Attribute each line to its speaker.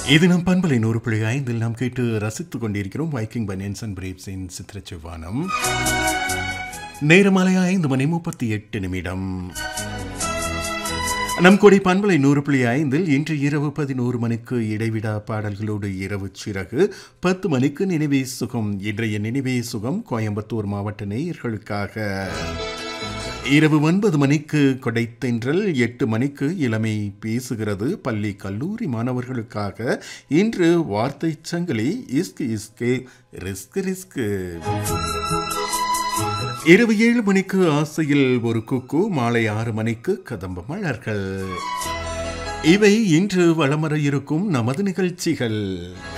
Speaker 1: இது நம் பண்பலை நூறு புள்ளி ஐந்தில் நாம் கேட்டு ரசித்துக் கொண்டிருக்கிறோம் வைக்கிங் பனியன்ஸ் அண்ட் பிரேப்ஸின் சித்திரச்சிவானம் நேரமாலை ஐந்து மணி முப்பத்தி எட்டு நிமிடம் நம் கொடி பண்பலை நூறு புள்ளி ஐந்தில் இன்று இரவு பதினோரு மணிக்கு இடைவிடா பாடல்களோடு இரவு சிறகு பத்து மணிக்கு நினைவே சுகம் இன்றைய நினைவே சுகம் கோயம்புத்தூர் மாவட்ட நேயர்களுக்காக இரவு ஒன்பது மணிக்கு கொடைத்தென்றல் எட்டு மணிக்கு இளமை பேசுகிறது பள்ளி கல்லூரி மாணவர்களுக்காக இன்று வார்த்தை சங்கிலி இஸ்கு இஸ்கு ரிஸ்க் ரிஸ்க் இரவு ஏழு மணிக்கு ஆசையில் ஒரு குக்கு மாலை ஆறு மணிக்கு கதம்ப மலர்கள் இவை இன்று வளமர இருக்கும் நமது நிகழ்ச்சிகள்